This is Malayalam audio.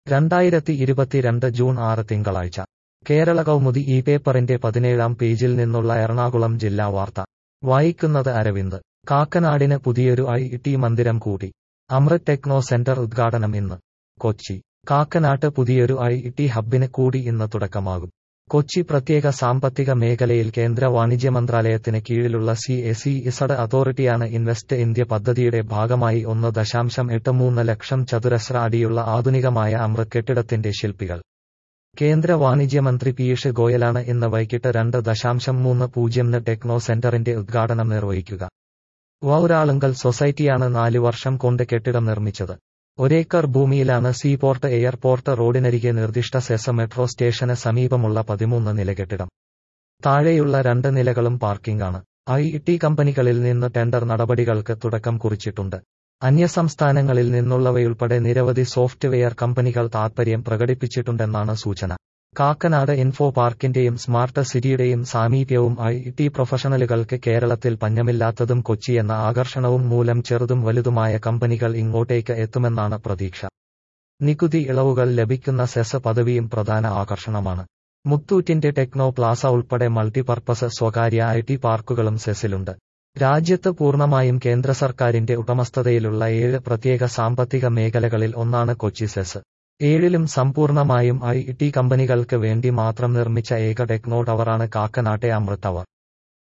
രണ്ടായിരത്തി ഇരുപത്തിരണ്ട് ജൂൺ ആറ് തിങ്കളാഴ്ച കേരള കൗമുദി ഈ പേപ്പറിന്റെ പതിനേഴാം പേജിൽ നിന്നുള്ള എറണാകുളം ജില്ലാ വാർത്ത വായിക്കുന്നത് അരവിന്ദ് കാക്കനാടിന് പുതിയൊരു ഐ ടി മന്ദിരം കൂടി അമൃത് ടെക്നോ സെന്റർ ഉദ്ഘാടനം ഇന്ന് കൊച്ചി കാക്കനാട്ട് പുതിയൊരു ഐ ടി ഹബ്ബിന് കൂടി ഇന്ന് തുടക്കമാകും കൊച്ചി പ്രത്യേക സാമ്പത്തിക മേഖലയിൽ കേന്ദ്ര വാണിജ്യ മന്ത്രാലയത്തിന് കീഴിലുള്ള സി എ സി ഇസഡ് അതോറിറ്റിയാണ് ഇൻവെസ്റ്റ് ഇന്ത്യ പദ്ധതിയുടെ ഭാഗമായി ഒന്ന് ദശാംശം എട്ട് മൂന്ന് ലക്ഷം ചതുരശ്ര അടിയുള്ള ആധുനികമായ അമൃത് കെട്ടിടത്തിന്റെ ശില്പികൾ കേന്ദ്ര വാണിജ്യമന്ത്രി പീയൂഷ് ഗോയലാണ് ഇന്ന് വൈകിട്ട് രണ്ട് ദശാംശം മൂന്ന് പൂജ്യംന് ടെക്നോ സെന്ററിന്റെ ഉദ്ഘാടനം നിർവഹിക്കുക വൗരാളുങ്കൽ സൊസൈറ്റിയാണ് നാല് വർഷം കൊണ്ട് കെട്ടിടം നിർമ്മിച്ചത് ഒരേക്കർ ഭൂമിയിലാണ് സീപോർട്ട് എയർപോർട്ട് റോഡിനരികെ നിർദ്ദിഷ്ട സെസ മെട്രോ സ്റ്റേഷന് സമീപമുള്ള പതിമൂന്ന് നില കെട്ടിടം താഴെയുള്ള രണ്ട് നിലകളും പാർക്കിംഗാണ് ഐ ടി കമ്പനികളിൽ നിന്ന് ടെൻഡർ നടപടികൾക്ക് തുടക്കം കുറിച്ചിട്ടുണ്ട് അന്യസംസ്ഥാനങ്ങളിൽ നിന്നുള്ളവയുൾപ്പെടെ നിരവധി സോഫ്റ്റ്വെയർ കമ്പനികൾ താൽപര്യം പ്രകടിപ്പിച്ചിട്ടുണ്ടെന്നാണ് സൂചന കാക്കനാട് ഇൻഫോ പാർക്കിന്റെയും സ്മാർട്ട് സിറ്റിയുടെയും സാമീപ്യവും ഐ ടി പ്രൊഫഷണലുകൾക്ക് കേരളത്തിൽ പഞ്ഞമില്ലാത്തതും കൊച്ചി എന്ന ആകർഷണവും മൂലം ചെറുതും വലുതുമായ കമ്പനികൾ ഇങ്ങോട്ടേക്ക് എത്തുമെന്നാണ് പ്രതീക്ഷ നികുതി ഇളവുകൾ ലഭിക്കുന്ന സെസ് പദവിയും പ്രധാന ആകർഷണമാണ് മുത്തൂറ്റിന്റെ ടെക്നോ പ്ലാസ ഉൾപ്പെടെ മൾട്ടിപർപ്പസ് സ്വകാര്യ ഐ ടി പാർക്കുകളും സെസിലുണ്ട് രാജ്യത്ത് പൂർണ്ണമായും കേന്ദ്ര സർക്കാരിന്റെ ഉടമസ്ഥതയിലുള്ള ഏഴ് പ്രത്യേക സാമ്പത്തിക മേഖലകളിൽ ഒന്നാണ് കൊച്ചി സെസ് ഏഴിലും സമ്പൂർണമായും ഐ ടി കമ്പനികൾക്ക് വേണ്ടി മാത്രം നിർമ്മിച്ച ഏക ടെക്നോ ടവറാണ് കാക്കനാട്ടെ അമൃത് ടവർ